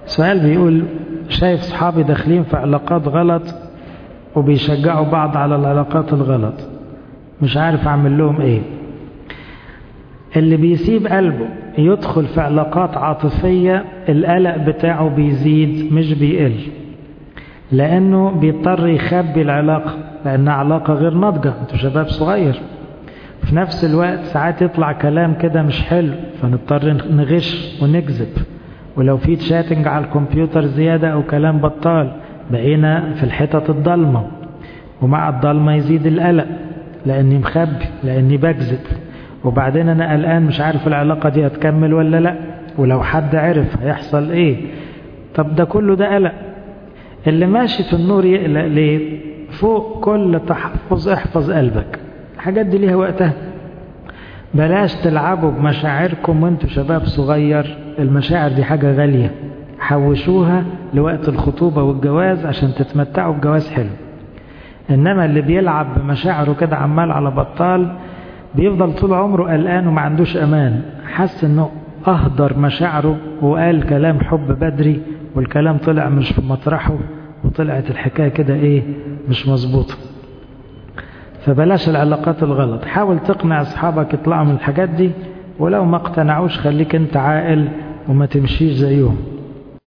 سؤال بيقول شايف صحابي داخلين في علاقات غلط وبيشجعوا بعض على العلاقات الغلط مش عارف اعمل لهم ايه اللي بيسيب قلبه يدخل في علاقات عاطفية القلق بتاعه بيزيد مش بيقل لأنه بيضطر يخبي العلاقة لأنها علاقة غير ناضجة انتوا شباب صغير في نفس الوقت ساعات يطلع كلام كده مش حلو فنضطر نغش ونكذب ولو في تشاتنج على الكمبيوتر زيادة أو كلام بطال بقينا في الحتت الضلمة ومع الضلمة يزيد القلق لأني مخبي لأني بكذب وبعدين أنا قلقان مش عارف العلاقة دي هتكمل ولا لا ولو حد عرف هيحصل إيه طب ده كله ده قلق اللي ماشي في النور يقلق ليه فوق كل تحفظ احفظ قلبك الحاجات دي ليها وقتها بلاش تلعبوا بمشاعركم وانتوا شباب صغير المشاعر دي حاجة غالية حوشوها لوقت الخطوبة والجواز عشان تتمتعوا بجواز حلو إنما اللي بيلعب بمشاعره كده عمال على بطال بيفضل طول عمره قلقان وما عندوش أمان حس إنه أهدر مشاعره وقال كلام حب بدري والكلام طلع مش في مطرحه وطلعت الحكاية كده إيه مش مظبوطة فبلاش العلاقات الغلط حاول تقنع أصحابك يطلعوا من الحاجات دي ولو ما اقتنعوش خليك انت عاقل وما تمشيش زيهم